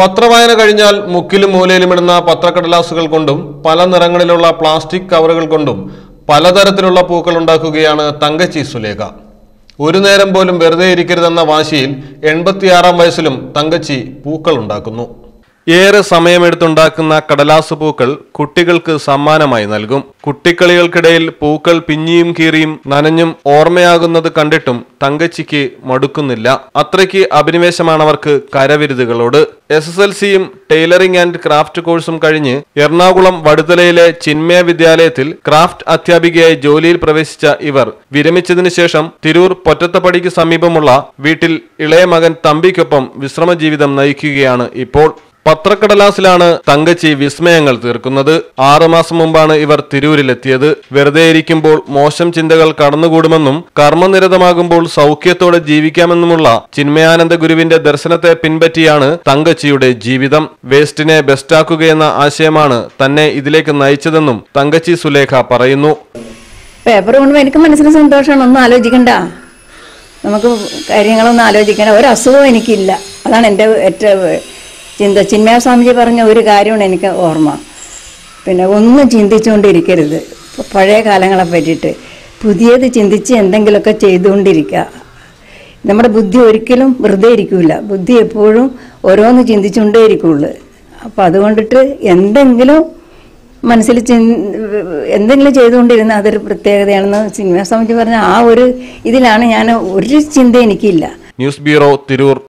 പത്രവായന കഴിഞ്ഞാൽ മുക്കിലും മൂലയിലും ഇടുന്ന പത്രക്കടലാസുകൾ കൊണ്ടും പല നിറങ്ങളിലുള്ള പ്ലാസ്റ്റിക് കവറുകൾ കൊണ്ടും പലതരത്തിലുള്ള പൂക്കൾ ഉണ്ടാക്കുകയാണ് തങ്കച്ചി സുലേഖ ഒരു നേരം പോലും വെറുതെ ഇരിക്കരുതെന്ന വാശിയിൽ എൺപത്തിയാറാം വയസ്സിലും തങ്കച്ചി പൂക്കൾ ഉണ്ടാക്കുന്നു ഏറെ സമയമെടുത്തുണ്ടാക്കുന്ന കടലാസ് പൂക്കൾ കുട്ടികൾക്ക് സമ്മാനമായി നൽകും കുട്ടിക്കളികൾക്കിടയിൽ പൂക്കൾ പിഞ്ഞിയും കീറിയും നനഞ്ഞും ഓർമ്മയാകുന്നത് കണ്ടിട്ടും തങ്കച്ചിക്ക് മടുക്കുന്നില്ല അത്രയ്ക്ക് അഭിനിവേശമാണവർക്ക് കരവിരുതുകളോട് എസ് എസ് എൽ സിയും ടൈലറിംഗ് ആൻഡ് ക്രാഫ്റ്റ് കോഴ്സും കഴിഞ്ഞ് എറണാകുളം വടുതലയിലെ ചിന്മയ വിദ്യാലയത്തിൽ ക്രാഫ്റ്റ് അധ്യാപികയായി ജോലിയിൽ പ്രവേശിച്ച ഇവർ വിരമിച്ചതിനു ശേഷം തിരൂർ പൊറ്റത്തപ്പടിക്ക് സമീപമുള്ള വീട്ടിൽ ഇളയ മകൻ തമ്പിക്കൊപ്പം വിശ്രമ ജീവിതം നയിക്കുകയാണ് ഇപ്പോൾ പത്രക്കടലാസിലാണ് തങ്കച്ചി വിസ്മയങ്ങൾ തീർക്കുന്നത് ആറുമാസം മുമ്പാണ് ഇവർ തിരൂരിലെത്തിയത് വെറുതെ ഇരിക്കുമ്പോൾ മോശം ചിന്തകൾ കടന്നുകൂടുമെന്നും കർമ്മനിരതമാകുമ്പോൾ സൗഖ്യത്തോടെ ജീവിക്കാമെന്നുമുള്ള ചിന്മയാനന്ദ ഗുരുവിന്റെ ദർശനത്തെ പിൻപറ്റിയാണ് തങ്കച്ചിയുടെ ജീവിതം വേസ്റ്റിനെ ബെസ്റ്റാക്കുകയെന്ന ആശയമാണ് തന്നെ ഇതിലേക്ക് നയിച്ചതെന്നും തങ്കച്ചി സുലേഖ പറയുന്നു പേപ്പർ കൊണ്ടുമ്പോൾ എനിക്ക് മനസ്സിന് സന്തോഷമാണ് ഒന്നും ആലോചിക്കണ്ട നമുക്ക് കാര്യങ്ങളൊന്നും ആലോചിക്കണ്ട ഒരു അസുഖവും എനിക്കില്ല അതാണ് എൻ്റെ ഏറ്റവും ചിന്ത ചിന്മയ സ്വാമിജി പറഞ്ഞ ഒരു കാര്യമാണ് എനിക്ക് ഓർമ്മ പിന്നെ ഒന്നും ചിന്തിച്ചുകൊണ്ടിരിക്കരുത് ഇപ്പൊ പഴയ കാലങ്ങളെ പറ്റിയിട്ട് പുതിയത് ചിന്തിച്ച് എന്തെങ്കിലുമൊക്കെ ചെയ്തുകൊണ്ടിരിക്കുക നമ്മുടെ ബുദ്ധി ഒരിക്കലും വെറുതെ ഇരിക്കില്ല ബുദ്ധി എപ്പോഴും ഓരോന്ന് ചിന്തിച്ചുകൊണ്ടേ ഇരിക്കുള്ളൂ അപ്പം അതുകൊണ്ടിട്ട് എന്തെങ്കിലും മനസ്സിൽ ചിൻ- എന്തെങ്കിലും ചെയ്തുകൊണ്ടിരുന്ന അതൊരു പ്രത്യേകതയാണെന്ന് സിനിമ സ്വാമിജി പറഞ്ഞ ആ ഒരു ഇതിലാണ് ഞാൻ ഒരു ചിന്ത എനിക്കില്ല ന്യൂസ് ബ്യൂറോ തിരൂർ